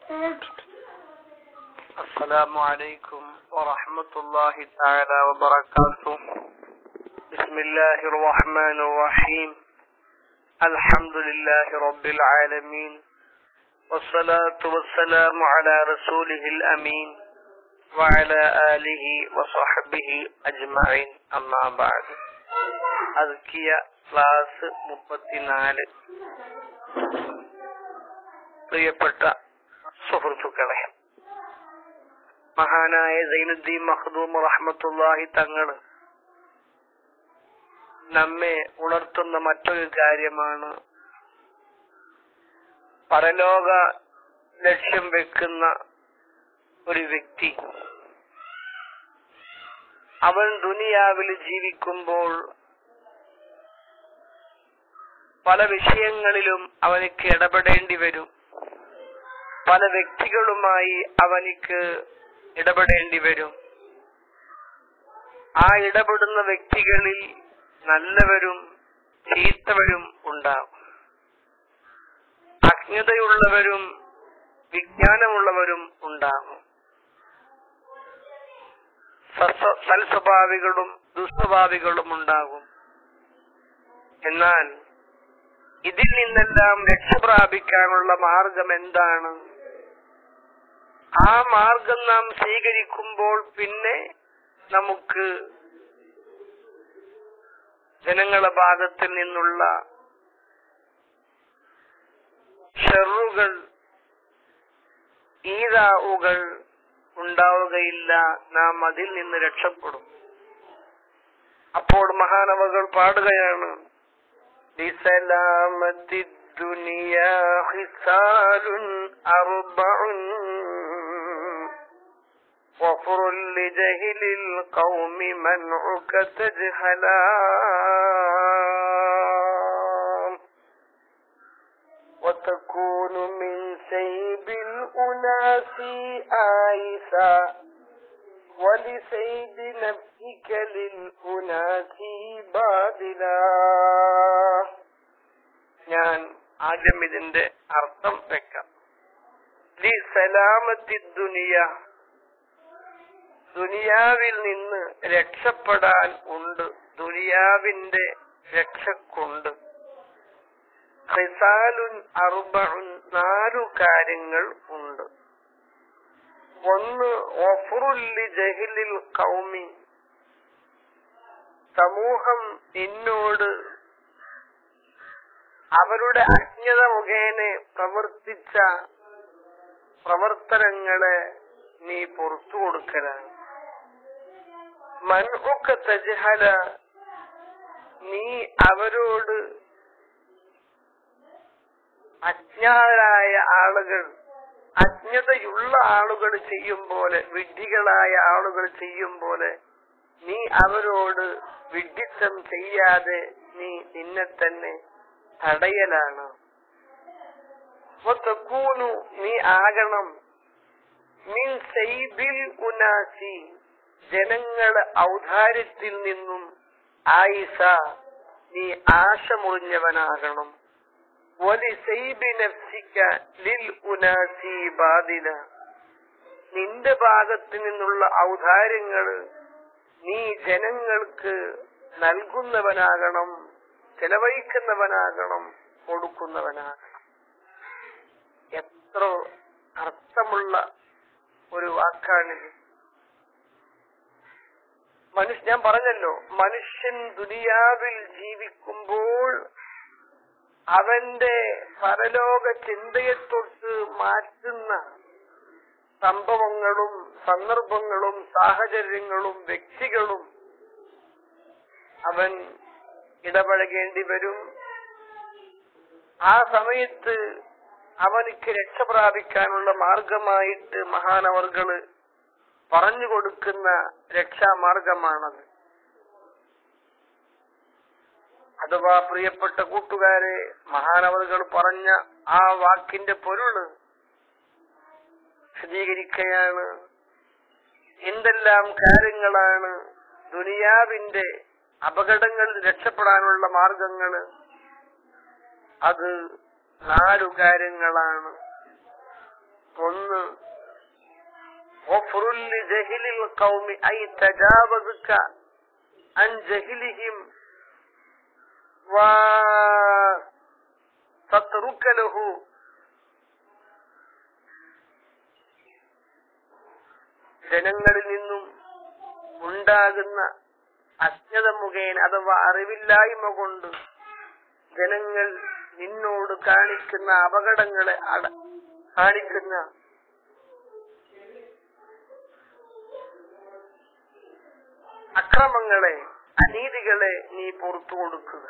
السلام عليكم ورحمة الله تعالى وبركاته بسم الله الرحمن الرحيم الحمد لله رب العالمين والصلاة والسلام على رسوله الأمين وعلى آله وصحبه أجمعين أما بعد അതൊക്കിയ class മുപ്പത്തിനാല് പ്രിയപ്പെട്ട സുഹൃത്തുക്കളെ മഹാനായ സൈനുദ്ദീൻ മഖ്ദൂം റഹ്മത്തുള്ളാഹി തങ്ങള് നമ്മെ ഉണർത്തുന്ന മറ്റൊരു കാര്യമാണ് പരലോക ലക്ഷ്യം വെക്കുന്ന ഒരു വ്യക്തി അവൻ ദുനിയാവിൽ ജീവിക്കുമ്പോൾ പല വിഷയങ്ങളിലും അവനിക്ക് ഇടപെടേണ്ടി വരും പല വ്യക്തികളുമായി അവനിക്ക് ഇടപെടേണ്ടി വരും ആ ഇടപെടുന്ന വ്യക്തികളിൽ നല്ലവരും ചീത്തവരും ഉണ്ടാകും അജ്ഞതയുള്ളവരും വിജ്ഞാനമുള്ളവരും ഉണ്ടാകും സസ്വ- സൽസ്വഭാവികളും ദുസ്വഭാവികളും ഉണ്ടാകും എന്നാൽ ഇതിൽ നിന്നെല്ലാം രക്ഷപ്രാപിക്കാനുള്ള മാർഗം എന്താണ് ആ മാർഗം നാം സ്വീകരിക്കുമ്പോൾ പിന്നെ നമുക്ക് ജനങ്ങളെ ഭാഗത്തിൽ നിന്നുള്ള ഷെറുകൾ ഈതാവുകൾ ഉണ്ടാവുകയില്ല നാം അതിൽ നിന്ന് രക്ഷപ്പെടും അപ്പോൾ മഹാനവകൾ പാടുകയാണ് لسلامة الدنيا خصال أربع وفر لجهل القوم منعك تجهلا وتكون من سيب الأناس آيسا ولسيد نفسك للأناس باذلا ഞാൻ ആദ്യം ഇതിന്റെ അർത്ഥം വെക്കാം ലി സലാമത്തി ദുനിയ ദുനിയാവിൽ നിന്ന് രക്ഷപ്പെടാൻ ഉണ്ട് ദുനിയാവിന്റെ രക്ഷക്കുണ്ട് ഖിസാലുൻ അർബഉൻ നാലു കാര്യങ്ങൾ ഉണ്ട് ഒന്ന് ഒഫറുല്ലി ജഹിലിൽ കൗമി സമൂഹം നിന്നോട് അവരുടെ അജ്ഞത മുഖേന പ്രവർത്തിച്ച പ്രവർത്തനങ്ങളെ നീ പുറത്തു കൊടുക്കലാണ് മൻഉക്ക തജ്ഹല നീ അവരോട് അജ്ഞാതരായ ആളുകൾ അജ്ഞതയുള്ള ആളുകൾ ചെയ്യും പോലെ വിഡ്ഢികളായ ആളുകൾ ചെയ്യും പോലെ നീ അവരോട് വിഡ്ഢിത്തം ചെയ്യാതെ നീ നിന്നെ തന്നെ തടയലാണ് വതകൂനു നീ ആകണം മിൻ സൈബിൽ ഉനാസി ജനങ്ങളെ ഔദാര്യത്തിൽ നിന്നും ആയിസ നീ ആശ മുറിഞ്ഞവനാകണം വലി സൈബി നഫ്സിക്ക ലിൽ ഉനാസി ബാദില നിന്റെ ഭാഗത്ത് നിന്നുള്ള ഔദാര്യങ്ങള് നീ ജനങ്ങൾക്ക് നൽകുന്നവനാകണം ചെലവഴിക്കുന്നവനാകണം കൊടുക്കുന്നവനാകണം എത്ര അർത്ഥമുള്ള ഒരു വാക്കാണിത് മനുഷ്യ ഞാൻ പറഞ്ഞല്ലോ മനുഷ്യൻ ദുനിയാവിൽ ജീവിക്കുമ്പോൾ അവന്റെ പരലോക ചിന്തയെ തൊട്ട് മാറ്റുന്ന സംഭവങ്ങളും സന്ദർഭങ്ങളും സാഹചര്യങ്ങളും വ്യക്തികളും അവൻ ഇടപഴകേണ്ടി വരും ആ സമയത്ത് അവനിക്ക് രക്ഷ പ്രാപിക്കാനുള്ള മാർഗമായിട്ട് മഹാനവർകള് പറഞ്ഞു കൊടുക്കുന്ന രക്ഷാമാർഗമാണത് അഥവാ പ്രിയപ്പെട്ട കൂട്ടുകാരെ മഹാനവറുകൾ പറഞ്ഞ ആ വാക്കിന്റെ പൊരുള് വിശദീകരിക്കുകയാണ് എന്തെല്ലാം കാര്യങ്ങളാണ് ദുനിയാവിന്റെ അപകടങ്ങളിൽ രക്ഷപ്പെടാനുള്ള മാർഗങ്ങള് അത് നാലു കാര്യങ്ങളാണ് ഒന്ന് غفر لجهل القوم أي تجاوزك عن جهلهم وتترك له ജനങ്ങളിൽ നിന്നും ഉണ്ടാകുന്ന അജ്ഞത മുഖേന അഥവാ അറിവില്ലായ്മ കൊണ്ട് ജനങ്ങൾ നിന്നോട് കാണിക്കുന്ന അപകടങ്ങളെ അട കാണിക്കുന്ന അക്രമങ്ങളെ അനീതികളെ നീ പുറത്തു കൊടുക്കുക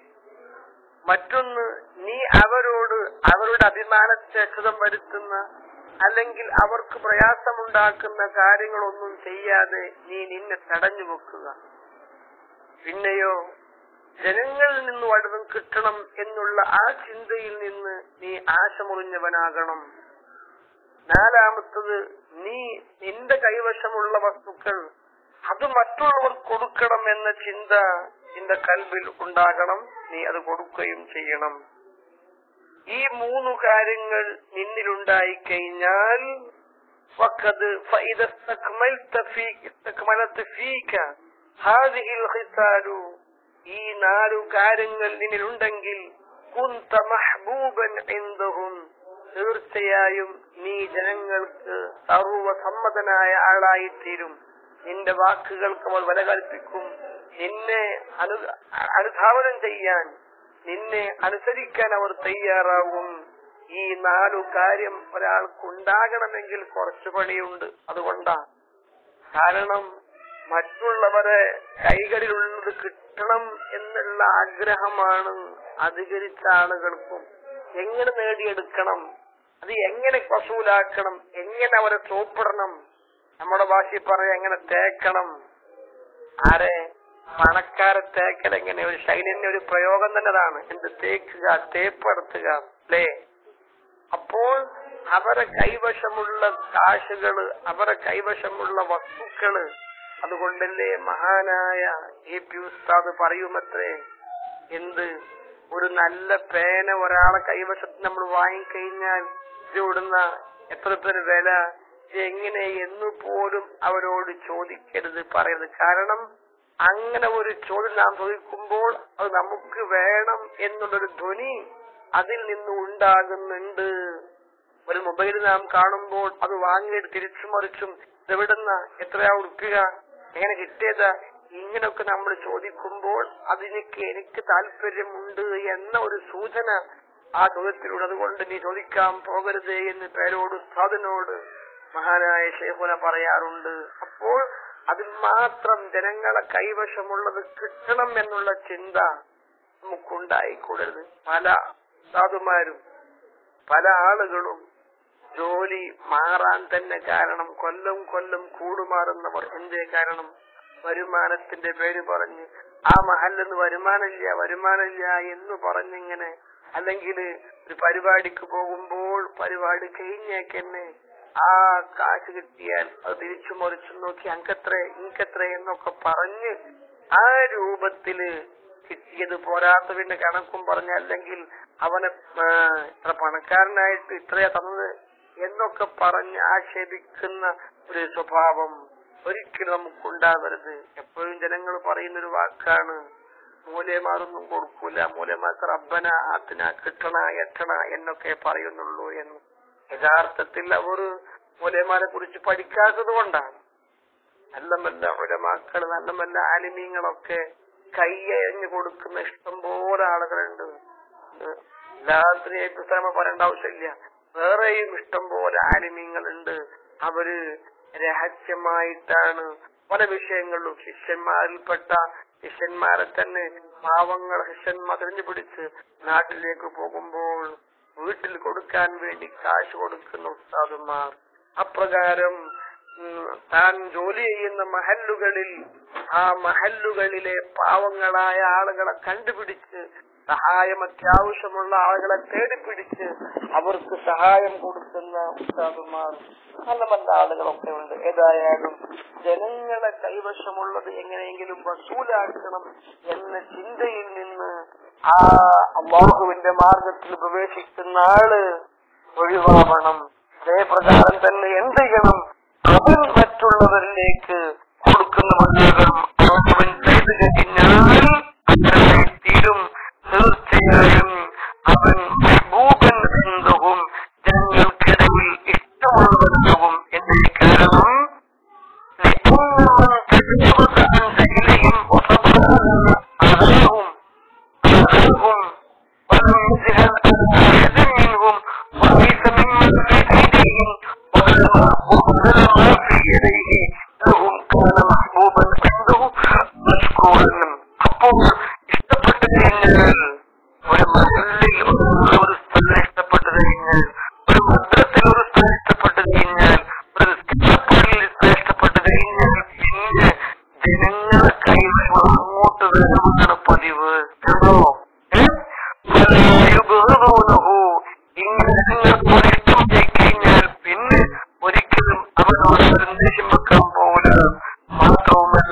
മറ്റൊന്ന് നീ അവരോട് അവരുടെ അഭിമാനത്തെ ക്ഷതം വരുത്തുന്ന അല്ലെങ്കിൽ അവർക്ക് പ്രയാസമുണ്ടാക്കുന്ന കാര്യങ്ങളൊന്നും ചെയ്യാതെ നീ നിന്നെ തടഞ്ഞു വെക്കുക പിന്നെയോ ജനങ്ങളിൽ നിന്ന് വലുതും കിട്ടണം എന്നുള്ള ആ ചിന്തയിൽ നിന്ന് നീ ആശമുറിഞ്ഞവനാകണം നാലാമത്തത് നീ നിന്റെ കൈവശമുള്ള വസ്തുക്കൾ അത് മറ്റുള്ളവർ കൊടുക്കണം എന്ന ചിന്ത നിന്റെ കൽബിൽ ഉണ്ടാകണം നീ അത് കൊടുക്കുകയും ചെയ്യണം ഈ മൂന്ന് കാര്യങ്ങൾ നിന്നിലുണ്ടായി കഴിഞ്ഞാൽ وقد فإذا استكملت فيك استكملت فيك هذه الخصال ഈ നാലു കാര്യങ്ങൾ നിന്നിലുണ്ടെങ്കിൽ കുന്ത മഹബൂബൻ എന്തഹും തീർച്ചയായും നീ ജനങ്ങൾക്ക് സർവസമ്മതനായ ആളായിത്തീരും നിന്റെ വാക്കുകൾക്ക് അവർ വില കൽപ്പിക്കും നിന്നെ അനു അനുധാവനം ചെയ്യാൻ നിന്നെ അനുസരിക്കാൻ അവർ തയ്യാറാകും ഈ നാലു കാര്യം ഒരാൾക്ക് ഉണ്ടാകണമെങ്കിൽ കുറച്ചു പണിയുണ്ട് അതുകൊണ്ടാ കാരണം മറ്റുള്ളവരെ കൈകളിലുള്ളത് കിട്ടണം എന്നുള്ള ആഗ്രഹമാണ് അധികരിച്ച ആളുകൾക്കും എങ്ങനെ നേടിയെടുക്കണം അത് എങ്ങനെ വസൂലാക്കണം എങ്ങനെ അവരെ തോപ്പിടണം നമ്മുടെ ഭാഷയിൽ പറയാ എങ്ങനെ തേക്കണം ആരെ പണക്കാരെ തേക്കൽ എങ്ങനെ ഒരു ശൈലിന്റെ ഒരു പ്രയോഗം തന്നെതാണ് എന്ത് തേക്കുക തേപ്പെടുത്തുക അല്ലേ അപ്പോൾ അവരെ കൈവശമുള്ള കാശുകള് അവരെ കൈവശമുള്ള വസ്തുക്കള് അതുകൊണ്ടല്ലേ മഹാനായ എ പി ഉസ്താദ് പറയുമത്രേ എന്ത് ഒരു നല്ല പേന ഒരാളെ കൈവശത്ത് നമ്മൾ വാങ്ങിക്കഴിഞ്ഞാൽ ഇവിടുന്ന എത്ര പേര് വില ഇത് എങ്ങനെ എന്ന് പോലും അവരോട് ചോദിക്കരുത് പറയരുത് കാരണം അങ്ങനെ ഒരു ചോദ്യം നാം ചോദിക്കുമ്പോൾ അത് നമുക്ക് വേണം എന്നുള്ളൊരു ധ്വനി അതിൽ നിന്ന് ഉണ്ടാകുന്നുണ്ട് ഒരു മൊബൈൽ നാം കാണുമ്പോൾ അത് വാങ്ങിയിട്ട് തിരിച്ചു മറിച്ചും ഇതെവിടുന്ന എത്രയാ ഉടുക്കുക എങ്ങനെ കിട്ടിയതാ ഇങ്ങനൊക്കെ നമ്മൾ ചോദിക്കുമ്പോൾ അതിനൊക്കെ എനിക്ക് താല്പര്യമുണ്ട് എന്ന ഒരു സൂചന ആ ചോദ്യത്തിലൂടെ അതുകൊണ്ട് നീ ചോദിക്കാൻ പോകരുത് എന്ന് പേരോട് ഉസ്താദിനോട് മഹാനായ ശേഖുന പറയാറുണ്ട് അപ്പോൾ അതിൽ മാത്രം ജനങ്ങളെ കൈവശമുള്ളത് കിട്ടണം എന്നുള്ള ചിന്ത നമുക്കുണ്ടായിക്കൂടരുത് പല സാധുമാരും പല ആളുകളും ജോലി മാറാൻ തന്നെ കാരണം കൊല്ലം കൊല്ലം കൂടുമാറുന്നവർ എന്തേ കാരണം വരുമാനത്തിന്റെ പേര് പറഞ്ഞ് ആ മഹല്ലെന്ന് വരുമാനമില്ല വരുമാനമില്ല എന്ന് പറഞ്ഞിങ്ങനെ അല്ലെങ്കിൽ ഒരു പരിപാടിക്ക് പോകുമ്പോൾ പരിപാടി കഴിഞ്ഞേക്കെന്നെ ആ കാശ് കിട്ടിയാൽ അത് തിരിച്ചു മറിച്ചു നോക്കി അങ്കത്രേ ഇങ്കത്രേ എന്നൊക്കെ പറഞ്ഞ് ആ രൂപത്തില് കിട്ടിയത് പോരാത്തതിന്റെ കണക്കും പറഞ്ഞ അല്ലെങ്കിൽ അവനെ ആ, ഇത്ര പണക്കാരനായിട്ട് ഇത്രയാ തന്നത് എന്നൊക്കെ പറഞ്ഞ് ആക്ഷേപിക്കുന്ന ഒരു സ്വഭാവം ഒരിക്കലും നമുക്കുണ്ടാവരുത് എപ്പോഴും ജനങ്ങൾ പറയുന്ന ഒരു വാക്കാണ് മൂല്യമാറൊന്നും കൊടുക്കൂല മൂല്യമാർക്ക് റബ്ബന ആത്തിന കിട്ടണ എട്ടണ എന്നൊക്കെ പറയുന്നുള്ളൂ എന്ന് യഥാർത്ഥത്തിൽ അവർ മൂല്യമാരെ കുറിച്ച് പഠിക്കാത്തത് കൊണ്ടാണ് നല്ല നല്ല ഉലമാക്കൾ നല്ല നല്ല ആലിമീങ്ങളൊക്കെ കൈയഴിഞ്ഞു കൊടുക്കുന്ന ഇഷ്ടംപോലെ ആളുകളുണ്ട് എല്ലാത്തിനെയും കുറിച്ച് നമ്മൾ പറയേണ്ട ആവശ്യമില്ല വേറെയും ഇഷ്ടംപോലെ ആലിമീങ്ങളുണ്ട് അവര് രഹസ്യമായിട്ടാണ് പല വിഷയങ്ങളിലും ശിഷ്യന്മാരിൽപ്പെട്ട ശിഷ്യന്മാരെ തന്നെ പാവങ്ങൾ ശിഷ്യന്മാർ തിരഞ്ഞു പിടിച്ച് നാട്ടിലേക്ക് പോകുമ്പോൾ വീട്ടിൽ കൊടുക്കാൻ വേണ്ടി കാശ് കൊടുക്കുന്ന ഉസ്താദുമാർ അപ്രകാരം ഉം, താൻ ജോലി ചെയ്യുന്ന മഹല്ലുകളിൽ ആ മഹല്ലുകളിലെ പാവങ്ങളായ ആളുകളെ കണ്ടുപിടിച്ച് സഹായം അത്യാവശ്യമുള്ള ആളുകളെ തേടിപ്പിടിച്ച് അവർക്ക് സഹായം കൊടുക്കുന്ന ഉസ്താദുമാർ നല്ല നല്ല ആളുകളൊക്കെ ഉണ്ട് ഏതായാലും ജനങ്ങളെ കൈവശമുള്ളത് എങ്ങനെയെങ്കിലും വസൂലാക്കണം എന്ന ചിന്തയിൽ നിന്ന് ആ അള്ളാഹുവിന്റെ മാർഗത്തിൽ പ്രവേശിക്കുന്ന ആള് ഒഴിവാവണം അതേപ്രകാരം തന്നെ എന്ത് ചെയ്യണം അവൻ മറ്റുള്ളവരിലേക്ക് കൊടുക്കുന്ന ഉപകാരം അവൻ ചെയ്തു കഴിഞ്ഞാൽ അങ്ങനെ തീരും തീർച്ചയായും അവൻ മെഹബൂബൻ എന്തും ജനങ്ങൾക്കിടയിൽ ഇഷ്ടമുള്ളവനാകും എന്റെ കാരണം لأن من تجاوز عن سبيلهم وصبر أذاهم أذاهم ولم يزهد أحد منهم وليس ممن في أيديهم وبذل ما في يديه لهم كان محبوبا عنده مشكورا അപ്പോൾ ഇഷ്ടപ്പെട്ടു കഴിഞ്ഞാൽ ഒരു മഹലിൽ ഒരു സ്ഥലം ഇഷ്ടപ്പെട്ടു കഴിഞ്ഞാൽ ഒരു മദ്രത്തിൽ ഒരു സ്ഥലം ഇഷ്ടപ്പെട്ടു കഴിഞ്ഞാൽ ഒരു നിസ്കാരപ്പള്ളിയിൽ ഇഷ്ടപ്പെട്ടു കഴിഞ്ഞാൽ പിന്നെ ജനങ്ങളെ കൈകൾ അങ്ങോട്ട് വരണമെന്നാണ് പതിവ് കേട്ടോ ഇങ്ങനെ നിങ്ങൾക്ക് ഇഷ്ടം കഴിഞ്ഞാൽ പിന്നെ ഒരിക്കലും അവനോട് സന്ദേശം വെക്കാൻ പോകില്ല മാത്രവുമല്ല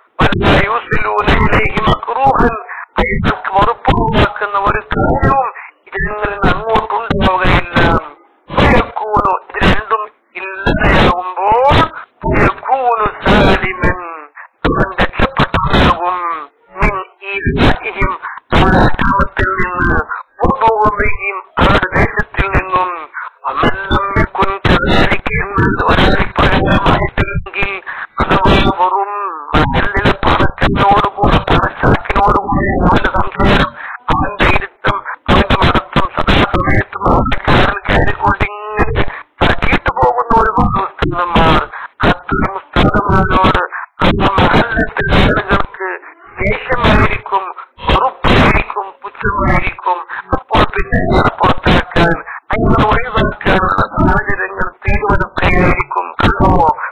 അയാൾക്ക് വെറുപ്പുണ്ടാക്കുന്ന ഒരു കാര്യവും ഇതിൽ അങ്ങോട്ടുണ്ടാവുകയില്ല يكون ഇത് രണ്ടും ഇല്ലാതാകുമ്പോൾ يكون سالما അവൻ രക്ഷപ്പെട്ടവനാകും من إيذائهم അവരുടെ അക്രമത്തിൽ നിന്ന് وضوضهم അവരുടെ ദേശത്തിൽ നിന്നും ومن لم يكن كذلك എന്നത് ഒരാളെ പഴയമായിട്ടില്ലെങ്കിൽ അഥവാ വെറും മണലിലെ പണത്തിനോടുകൂടെ പണച്ചടക്കിനോടുകൂടി അവന്റെ സംസാരം അവന്റെ ഇരുത്തം അവന്റെ മഹത്വം സദാസമയത്തും അവന്റെ കാരൻ കയറിക്കൊണ്ട് ഇങ്ങനെ തട്ടിയിട്ട് പോകുന്ന ഒരു മുസ്ലിമാർ അത്തരം മുസ്ലിമാരോട് അന്ന് മഹല്ലത്തെ ആളുകൾക്ക് ദേഷ്യമായിരിക്കും വെറുപ്പായിരിക്കും പുച്ഛമായിരിക്കും അപ്പോൾ പിന്നെ ഇങ്ങനെ പുറത്താക്കാൻ അങ്ങനെ ഒഴിവാക്കാനുള്ള സാഹചര്യങ്ങൾ തീരുമാനമൊക്കെയായിരിക്കും കണ്ടോ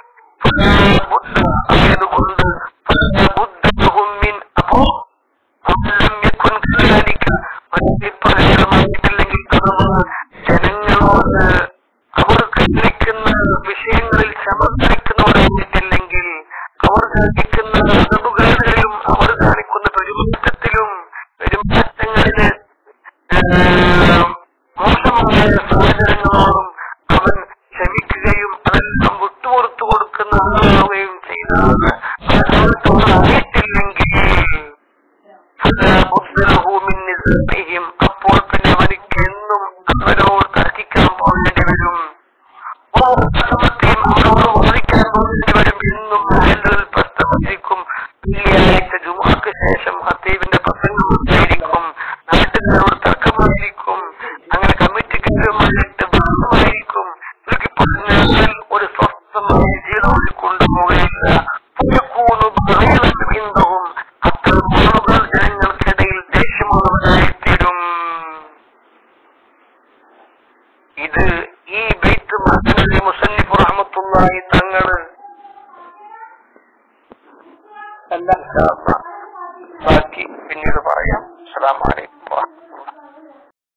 ആയതുകൊണ്ട് ബുദ്ധമിൻ അപ്പോ ലം യകുൻ കദാലിക പ്രകടമായിട്ടില്ലെങ്കിൽ കടമ ജനങ്ങളോട് അവർ കൽപ്പിക്കുന്ന വിഷയങ്ങളിൽ സമർപ്പിക്കുന്നവരായിട്ടില്ലെങ്കിൽ അവർ കാണിക്കുന്ന അതവുകളിലും അവർ കാണിക്കുന്ന പെരുമാറ്റത്തിലും പെരുമാറ്റങ്ങളില് മോശമായ സാഹചര്യങ്ങളോടും അവൻ ക്ഷമിക്കുകയും അതെല്ലാം വിട്ടുപുറത്തു കൊടുക്കുന്ന ആളുകയും ചെയ്താണ് അറിയിട്ടില്ലെങ്കിൽ ും അപ്പോൾ പിന്നെ അവനിക്ക് എന്നും അവരോട് തർക്കിക്കാൻ പോകേണ്ടി വരും ഓർമ്മത്തെയും അവരോട് വാദിക്കാൻ പോകേണ്ടി വരും എന്നും മഹലിൽ പ്രസ്താവിക്കും വെള്ളിയാഴ്ച ജുമാക്ക് ശേഷം ഹത്തീബിന്റെ പ്രസംഗം ഉണ്ടായിരിക്കും നാട്ടുകാരോട് തർക്കമായിരിക്കും അങ്ങനെ കമ്മിറ്റിക്കാരുമായിട്ട് ബന്ധമായിരിക്കും ചുരുക്കി പറഞ്ഞാൽ ഒരു സ്വസ്ഥമായ ജീവിതം കൊണ്ടുപോകുകയില്ല ബിന്ദവും അത്തരം ആളുകൾ ജനങ്ങൾക്കിടയിൽ ദേഷ്യമുള്ളവരായിത്തീരും ഇത് ഈ ബൈത്ത് മദനലി മുസന്നിഫ് റഹ്മത്തുള്ളാഹി തങ്ങള് എല്ലാം ബാക്കി പിന്നീട് പറയാം അസ്സലാമു അലൈക്കും